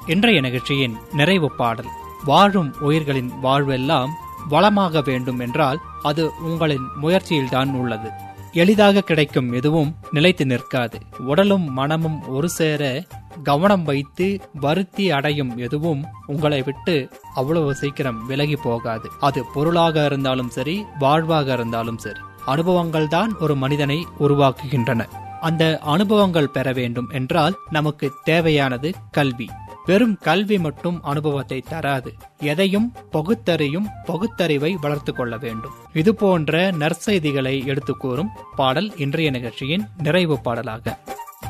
இன்றைய நிகழ்ச்சியின் நிறைவு பாடல் வாழும் உயிர்களின் வாழ்வெல்லாம் வளமாக வேண்டும் என்றால் அது உங்களின் முயற்சியில்தான் உள்ளது எளிதாக கிடைக்கும் எதுவும் நிலைத்து நிற்காது உடலும் மனமும் ஒரு சேர கவனம் வைத்து வருத்தி அடையும் எதுவும் உங்களை விட்டு அவ்வளவு சீக்கிரம் விலகி போகாது அது பொருளாக இருந்தாலும் சரி வாழ்வாக இருந்தாலும் சரி அனுபவங்கள் தான் ஒரு மனிதனை உருவாக்குகின்றன அந்த அனுபவங்கள் பெற வேண்டும் என்றால் நமக்கு தேவையானது கல்வி வெறும் கல்வி மட்டும் அனுபவத்தை தராது எதையும் பகுத்தறியும் பகுத்தறிவை வளர்த்து கொள்ள வேண்டும் இது போன்ற நற்செய்திகளை எடுத்து கூறும் பாடல் இன்றைய நிகழ்ச்சியின் நிறைவு பாடலாக